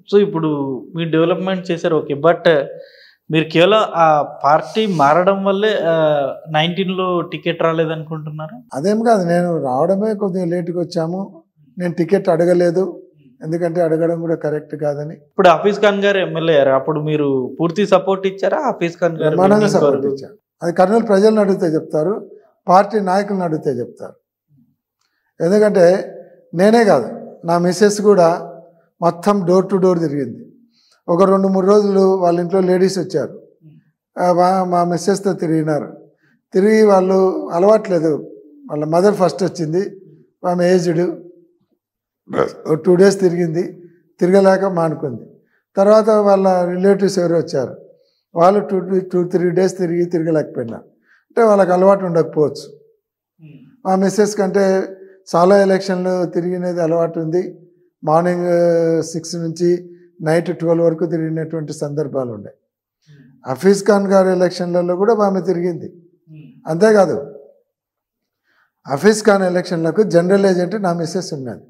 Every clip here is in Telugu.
సో ఇప్పుడు మీరు డెవలప్మెంట్ చేశారు ఓకే బట్ మీరు కేవలం ఆ పార్టీ మారడం వల్లే నైన్టీన్లో టికెట్ రాలేదనుకుంటున్నారా అదేం కాదు నేను రావడమే కొద్దిగా లేట్గా వచ్చాము నేను టికెట్ అడగలేదు ఎందుకంటే అడగడం కూడా కరెక్ట్ కాదని ఇప్పుడు హఫీజ్ ఖాన్ గారు ఎమ్మెల్యే అయ్యారు అప్పుడు మీరు పూర్తి సపోర్ట్ ఇచ్చారా హఫీజ్ ఖాన్ గారు బ్రహ్మాండంగా winning సపోర్ట్ కొరకు? ఇచ్చాను అది కర్నూలు ప్రజలను అడిగితే చెప్తారు పార్టీ నాయకులను అడిగితే చెప్తారు ఎందుకంటే నేనే కాదు నా మిస్సెస్ కూడా మొత్తం డోర్ టు డోర్ తిరిగింది ఒక రెండు మూడు రోజులు వాళ్ళ ఇంట్లో లేడీస్ వచ్చారు ఆ, మా- మా మిస్సెస్తో తిరిగినారు తిరిగి వాళ్ళు అలవాట్లేదు వాళ్ళ మదర్ ఫస్ట్ వచ్చింది ఆమె ఏజ్డ్ టూ డేస్ తిరిగింది తిరగలేక మానుకుంది తర్వాత వాళ్ళ రిలేటివ్స్ ఎవరు వచ్చారు వాళ్ళు టూ టూ త్రీ డేస్ తిరిగి తిరగలేకపోయినారు అంటే వాళ్ళకి అలవాటు ఉండకపోవచ్చు మా మిస్సెస్ కంటే చాలా ఎలక్షన్లు తిరిగినది అలవాటు ఉంది మార్నింగ్ సిక్స్ నుంచి నైట్ ట్వెల్వ్ వరకు తిరిగినటువంటి సందర్భాలు ఉన్నాయి హఫీజ్ ఖాన్ గారి ఎలక్షన్లలో కూడా ఆమె తిరిగింది అంతేకాదు హఫీజ్ ఖాన్ ఎలక్షన్లకు జనరల్ ఏజెంట్ నా మిస్సెస్ ఉన్నది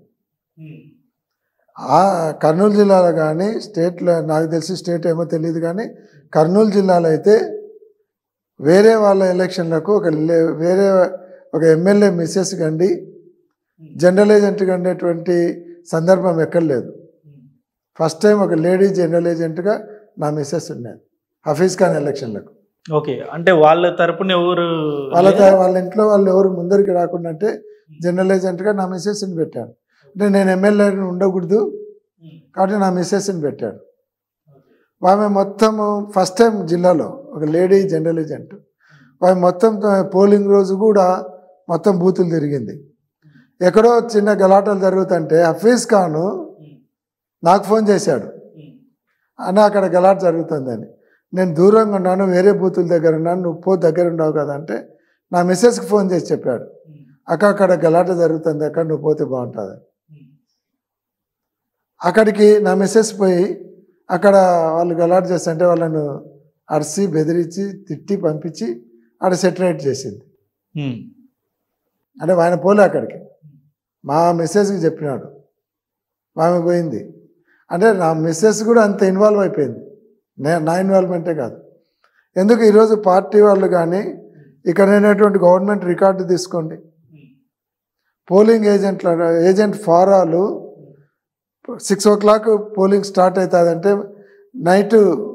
ఆ కర్నూలు జిల్లాలో కానీ స్టేట్లో నాకు తెలిసి స్టేట్ ఏమో తెలియదు కానీ కర్నూలు జిల్లాలో అయితే వేరే వాళ్ళ ఎలక్షన్లకు ఒక లే- వేరే ఒక ఎమ్మెల్యే మిస్సెస్ కండి జనరల్ ఏజెంట్ కండేటువంటి సందర్భం ఎక్కడ లేదు ఫస్ట్ టైం ఒక లేడీ జనరల్ ఏజెంట్గా నా మిస్సెస్ ఉన్నది హఫీజ్ ఖాన్ ఎలక్షన్లకు ఓకే అంటే వాళ్ళ తరపున ఎవరు వాళ్ళ వాళ్ళ ఇంట్లో వాళ్ళు ఎవరు ముందరికి రాకుండా అంటే జనరల్ ఏజెంట్గా నా మిస్సెస్ని పెట్టాను అంటే నేను ఎమ్మెల్యేని ఉండకూడదు కాబట్టి నా మిస్సెస్ని పెట్టాడు ఆమె మొత్తం ఫస్ట్ టైం జిల్లాలో ఒక లేడీ జనరల్ ఏజెంట్ ఆమె మొత్తం పోలింగ్ రోజు కూడా మొత్తం బూతులు తిరిగింది ఎక్కడో చిన్న గలాటలు జరుగుతుంటే హఫీజ్ ఖాన్ నాకు ఫోన్ చేశాడు అన్న అక్కడ గలాట్ జరుగుతుందని నేను దూరంగా ఉన్నాను వేరే బూతుల దగ్గర ఉన్నాను నువ్వు పో దగ్గర ఉండవు కదా అంటే నా మిస్సెస్కి ఫోన్ చేసి చెప్పాడు అక్క అక్కడ గలాట జరుగుతుంది అక్కడ నువ్వు పోతే బాగుంటుంది అక్కడికి నా మిస్సెస్ పోయి అక్కడ వాళ్ళు గలాట్ చేస్తుంటే వాళ్ళను అరిసి బెదిరించి తిట్టి పంపించి ఆడ సెటరేట్ చేసింది ఉమ్. అంటే ఆయన పోలే అక్కడికి మా మిస్సెస్కి చెప్పినాడు ఆమె పోయింది అంటే నా మిస్సెస్ కూడా అంత ఇన్వాల్వ్ అయిపోయింది నే నా ఇన్వాల్వ్మెంటే కాదు ఎందుకు ఈరోజు పార్టీ వాళ్ళు కానీ ఇక్కడ అయినటువంటి గవర్నమెంట్ రికార్డు తీసుకోండి పోలింగ్ ఏజెంట్ల ఏజెంట్ ఫారాలు six o'clock polling start అవుతుందంటే నైట్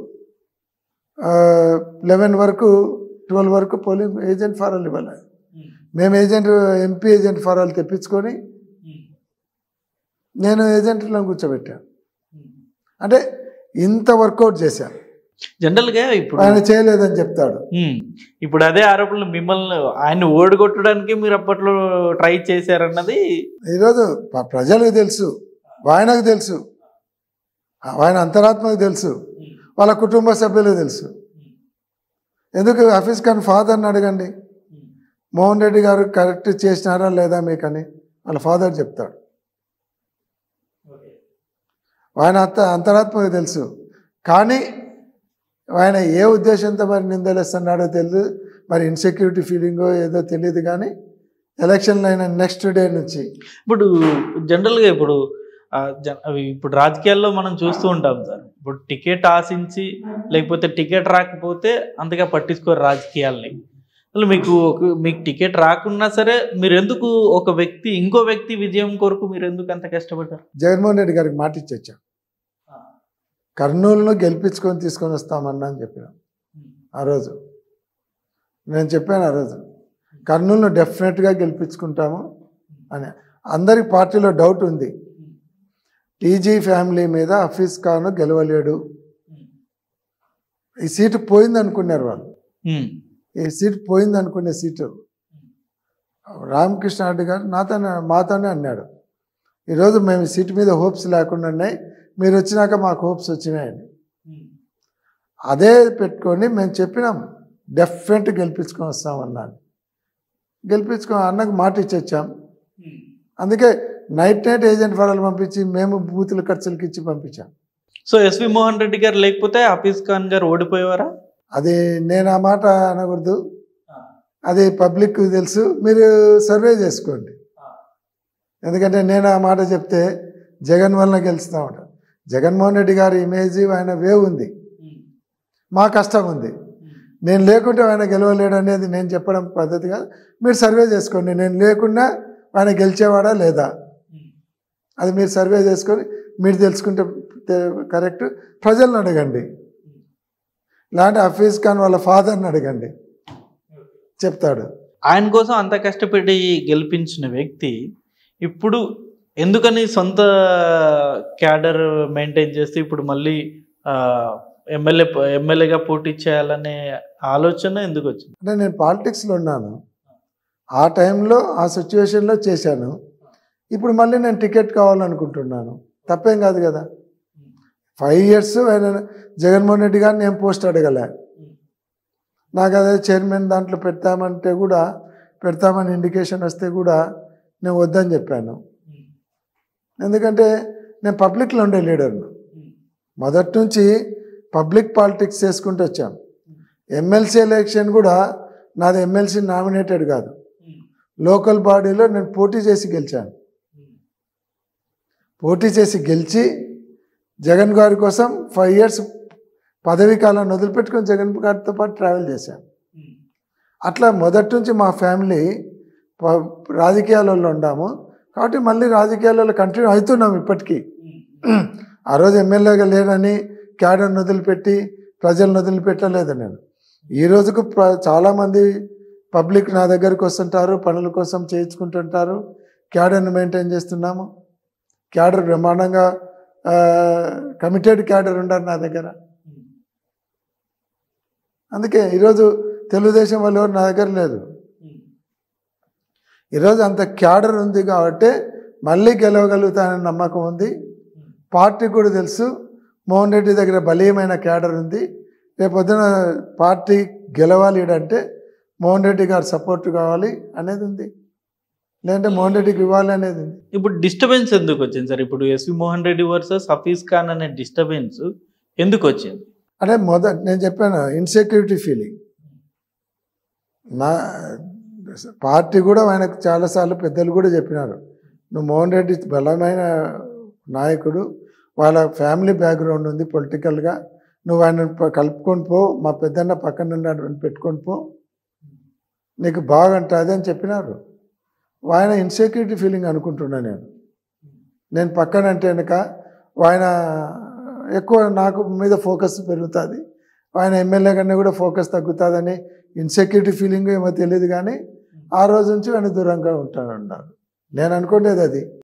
లెవెన్ వరకు ట్వెల్వ్ వరకు పోలింగ్ ఏజెంట్ ఫారాలు ఇవ్వాలి మేము ఏజెంట్ ఎంపీ ఏజెంట్ ఫారాలు తెప్పించుకొని నేను ఏజెంట్లను కూర్చోబెట్టాను అంటే ఇంత వర్కౌట్ చేశాను జనరల్ గా ఇప్పుడు ఆయన చేయలేదని చెప్తాడు ఉమ్. ఇప్పుడు అదే ఆరోపణలు మిమ్మల్ని ఆయన ఓడగొట్టడానికి మీరు అప్పట్లో ట్రై చేశారన్నది ఈరోజు ప- ప్రజలకు తెలుసు ఆయనకు తెలుసు ఆయన అంతరాత్మకు తెలుసు వాళ్ళ కుటుంబ సభ్యులకు తెలుసు ఎందుకు హఫీజ్ ఖాన్ ఫాదర్ని అడగండి మోహన్ రెడ్డి గారు కరెక్ట్ చేసినారా లేదా మీకని వాళ్ళ ఫాదర్ చెప్తాడు ఆయన అంత అంతరాత్మకు తెలుసు కానీ ఆయన ఏ ఉద్దేశంతో మరి నిందలేస్తున్నాడో తెలియదు మరి ఇన్సెక్యూరిటీ ఫీలింగో ఏదో తెలియదు కానీ ఎలక్షన్లు అయిన నెక్స్ట్ డే నుంచి ఇప్పుడు జనరల్ గా ఇప్పుడు ఆ, జన- అవి ఇప్పుడు రాజకీయాల్లో మనం చూస్తూ ఉంటాం సార్ ఇప్పుడు టికెట్ ఆశించి లేకపోతే టికెట్ రాకపోతే అంతగా పట్టించుకోరు రాజకీయాల్ని అసలు మీకు ఒక- మీకు టికెట్ రాకున్నా సరే మీరు ఎందుకు ఒక వ్యక్తి ఇంకో వ్యక్తి విజయం కొరకు మీరు ఎందుకు అంత కష్టపడ్డారు జగన్మోహన్ రెడ్డి గారికి మాట ఇచ్చొచ్చాం కర్నూలును గెలిపించుకొని తీసుకొని వస్తామన్నా అని చెప్పినాం ఆ రోజు నేను చెప్పాను ఆ రోజు కర్నూలును డెఫినెట్గా గెలిపించుకుంటాము అని అందరి పార్టీలో డౌట్ ఉంది టీజీ ఫ్యామిలీ మీద హఫీజ్ ఖాన్ గెలవలేడు ఈ సీటు పోయింది అనుకున్నారు వాళ్ళు ఉమ్. ఈ సీట్ పోయింది అనుకునే సీటు రామకృష్ణ రెడ్డి గారు నాతోనే మాతోనే అన్నాడు ఈరోజు మేము ఈ సీటు మీద హోప్స్ లేకుండా ఉన్నాయి మీరు వచ్చినాక మాకు హోప్స్ వచ్చినాయని అదే పెట్టుకొని మేము చెప్పినాం డెఫినెట్ గెలిపించుకొని వస్తామన్నాను గెలిపించుకో అన్నకు మాట ఇచ్చి వచ్చాం అందుకే నైట్ నైట్ ఏజెంట్ ఫరాలు పంపించి మేము బూతుల ఖర్చులకి ఇచ్చి పంపించాం సో ఎస్వి మోహన్ రెడ్డి గారు లేకపోతే హఫీజ్ ఖాన్ గారు ఓడిపోయేవారా అది నేను ఆ మాట అనకూడదు అది పబ్లిక్ తెలుసు మీరు సర్వే చేసుకోండి ఎందుకంటే నేను ఆ మాట చెప్తే జగన్ వలన గెలుస్తామట జగన్మోహన్ రెడ్డి గారి ఇమేజ్ ఆయన వేవ్ ఉంది మా కష్టం ఉంది నేను లేకుంటే ఆయన గెలవలేడు అనేది నేను చెప్పడం పద్ధతి కాదు మీరు సర్వే చేసుకోండి నేను లేకుండా ఆయన గెలిచేవాడా లేదా అది మీరు సర్వే చేసుకొని మీరు తెలుసుకుంటే కరెక్ట్ ప్రజలను అడగండి ఇలాంటి హఫీజ్ ఖాన్ వాళ్ళ ఫాదర్ని అడగండి చెప్తాడు ఆయన కోసం అంత కష్టపడి గెలిపించిన వ్యక్తి ఇప్పుడు ఎందుకని సొంత క్యాడర్ మెయింటైన్ చేస్తే ఇప్పుడు మళ్ళీ ఎమ్మెల్యే ఎమ్మెల్యేగా పోటీ చేయాలనే ఆలోచన ఎందుకు వచ్చింది అంటే నేను పాలిటిక్స్లో ఉన్నాను ఆ టైంలో ఆ సిచ్యువేషన్లో చేశాను ఇప్పుడు మళ్ళీ నేను టికెట్ కావాలనుకుంటున్నాను తప్పేం కాదు కదా ఫైవ్ ఇయర్స్ ఆయన జగన్మోహన్ రెడ్డి గారిని నేను పోస్ట్ అడగలే నాకు అదే చైర్మన్ దాంట్లో పెడతామంటే కూడా పెడతామని ఇండికేషన్ వస్తే కూడా నేను వద్దని చెప్పాను ఎందుకంటే నేను పబ్లిక్లో ఉండే లీడర్ను మొదటి నుంచి పబ్లిక్ పాలిటిక్స్ చేసుకుంటూ వచ్చాం ఎమ్మెల్సీ ఎలక్షన్ కూడా నాది ఎమ్మెల్సీ నామినేటెడ్ కాదు లోకల్ బాడీలో నేను పోటీ చేసి గెలిచాను పోటీ చేసి గెలిచి జగన్ గారి కోసం ఫైవ్ ఇయర్స్ పదవీ కాలాన్ని వదిలిపెట్టుకొని జగన్ గారితో పాటు ట్రావెల్ చేశాను అట్లా మొదటి నుంచి మా ఫ్యామిలీ ప- రాజకీయాలలో ఉన్నాము కాబట్టి మళ్ళీ రాజకీయాలలో కంటిన్యూ అవుతున్నాం ఇప్పటికీ ఆ రోజు ఎమ్మెల్యేగా లేనని క్యాడర్ని వదిలిపెట్టి ప్రజలను వదిలిపెట్టలేదు నేను ఈ రోజుకు ప్ర చాలామంది పబ్లిక్ నా దగ్గరికి వస్తుంటారు పనుల కోసం చేయించుకుంటుంటారు క్యాడర్ని మెయింటైన్ చేస్తున్నాము క్యాడర్ బ్రహ్మాండంగా కమిటెడ్ క్యాడర్ ఉన్నారు నా దగ్గర అందుకే ఈరోజు తెలుగుదేశం వాళ్ళు ఎవరు నా దగ్గర లేదు ఈరోజు అంత క్యాడర్ ఉంది కాబట్టి మళ్ళీ గెలవగలుగుతానని నమ్మకం ఉంది పార్టీ కూడా తెలుసు మోహన్ రెడ్డి దగ్గర బలీయమైన క్యాడర్ ఉంది రేపొద్దున పార్టీ గెలవాలి అంటే మోహన్ రెడ్డి గారు సపోర్ట్ కావాలి అనేది ఉంది లేదంటే మోహన్ రెడ్డికి ఇవ్వాలి అనేది ఉంది ఇప్పుడు డిస్టర్బెన్స్ ఎందుకు వచ్చింది సార్ ఇప్పుడు ఎస్వి మోహన్ రెడ్డి వర్సెస్ హఫీజ్ ఖాన్ అనే డిస్టర్బెన్స్ ఎందుకు వచ్చింది అంటే మొదట నేను చెప్పాను ఇన్సెక్యూరిటీ ఫీలింగ్ నా పార్టీ కూడా ఆయనకు చాలాసార్లు పెద్దలు కూడా చెప్పినారు నువ్వు మోహన్ రెడ్డి బలమైన నాయకుడు వాళ్ళ ఫ్యామిలీ బ్యాక్గ్రౌండ్ ఉంది పొలిటికల్గా నువ్వు ఆయన ప- కలుపుకొని పో మా పెద్దన్న పక్కన ఉన్నాడు అని పెట్టుకొని పో నీకు బాగుంటుంది అని చెప్పినారు ఆయన ఇన్సెక్యూరిటీ ఫీలింగ్ అనుకుంటున్నా నేను నేను పక్కన అంటే వెనక ఆయన ఎక్కువ నాకు మీద ఫోకస్ పెరుగుతుంది ఆయన ఎమ్మెల్యే కన్నా కూడా ఫోకస్ తగ్గుతుందని ఇన్సెక్యూరిటీ ఫీలింగ్ ఏమో తెలియదు కానీ ఆ రోజు నుంచి ఆయన దూరంగా ఉంటాను అన్నారు నేను అనుకునేది అది